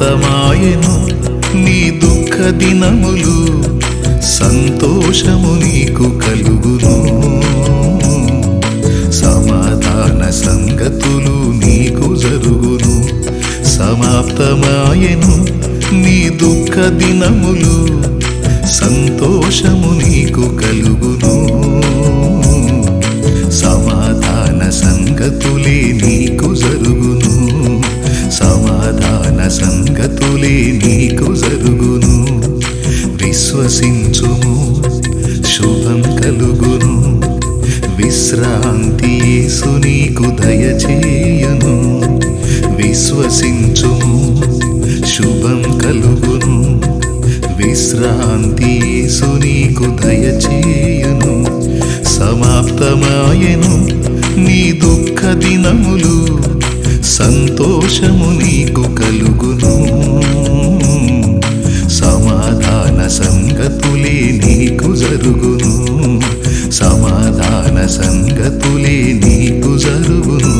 సమాప్తమాయెను నీ దుఃఖ దినములు సంతోషము నీకు కలుగును సమాధాన సంగతులు నీకు జరుగును సమాప్తమాయెను నీ దుఃఖ దినములు సంతోషము నీకు కలుగును సమాధాన సంగతులే నీకు జరుగును సమాధాన సంగతులే నీకు జరుగును విశ్వసించుము శుభం కలుగును విశ్రాంతి యేసు నీకు దయచేయును విశ్వసించుము శుభం కలుగును విశ్రాంతి యేసు నీకు దయచేయును సమాప్తమాయెను నీ దుఃఖ దినములు సంతోషము నీకు కలుగును సమాధాన సంగతులే నీకు జరుగును సమాధాన సంగతులే నీకు జరుగును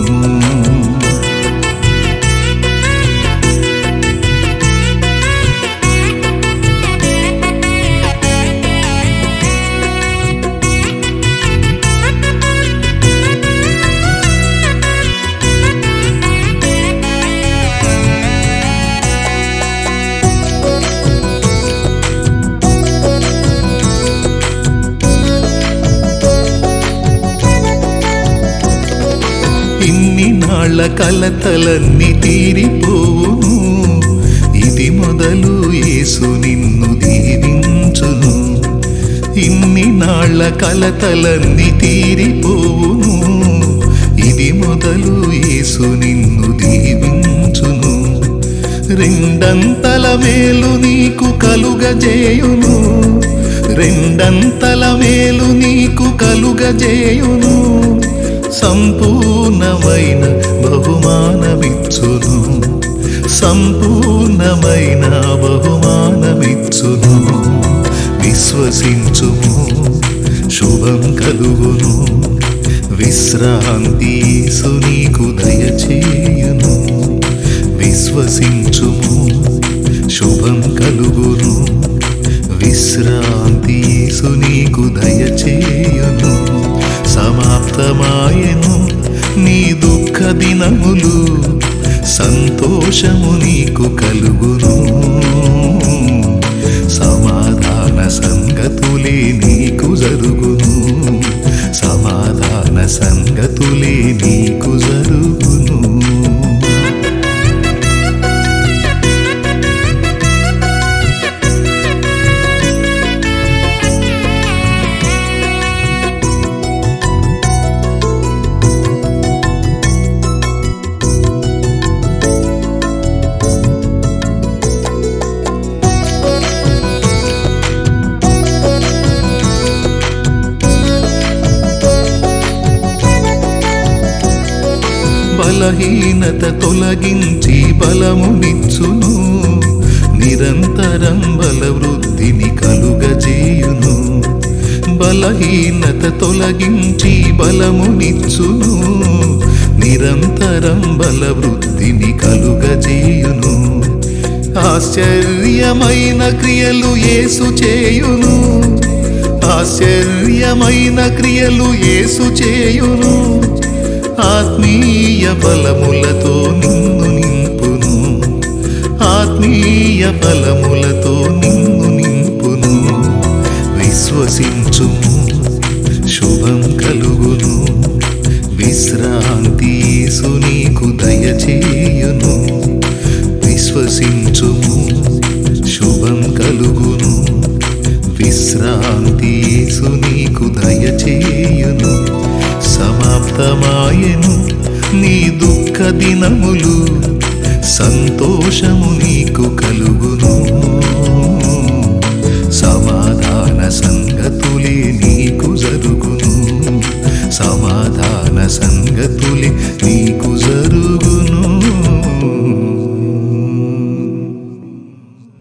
ఇన్ని నాళ్ళ కలతలన్నీ తీరిపోవును ఇది మొదలు యేసు నిన్ను దీవించును ఇన్ని నాళ్ళ కలతలన్నీ తీరిపోవును ఇది మొదలు యేసు నిన్ను దీవించును రెండంతల మేలు నీకు కలుగజేయును రెండంతల మేలు నీకు కలుగజేయును సంపూర్ణమైన బహుమానమిచ్చును సంపూర్ణమైన బహుమానమిచ్చును విశ్వసించుము శుభం కలుగును విశ్రాంతి యేసు నీకు దయచేయును విశ్వసించుము శుభం కలుగును విశ్రాంతి యేసు నీకు దయచేయును సమాప్తమాయెను నీ దుఃఖ దినములు సంతోషము నీకు కలుగును సమాధాన సంగతులే నీకు జరుగును సమాధాన సంగతులే నీకు జరుగును బలహీనత తొలగించి బలమునిచ్చును నిరంతరం బలవృద్ధిని కలుగజేయును బలహీనత తొలగించి బలమునిచ్చును నిరంతరం బలవృద్ధిని కలుగజేయును ఆశ్చర్యమైన క్రియలు యేసు చేయును ఆశ్చర్యమైన క్రియలు యేసు చేయును ఆత్మీయ బలములతో నిన్ను నింపును ఆత్మీయ బలములతో నిన్ను నింపును విశ్వసించుము శుభం కలుగును విశ్రాంతి యేసు నీకు దయచేయును విశ్వసించుము శుభం కలుగును విశ్రాంతి యేసు నీకు దయచేయును సమాప్తమాయెను నీ దుఃఖ దినములు సంతోషము నీకు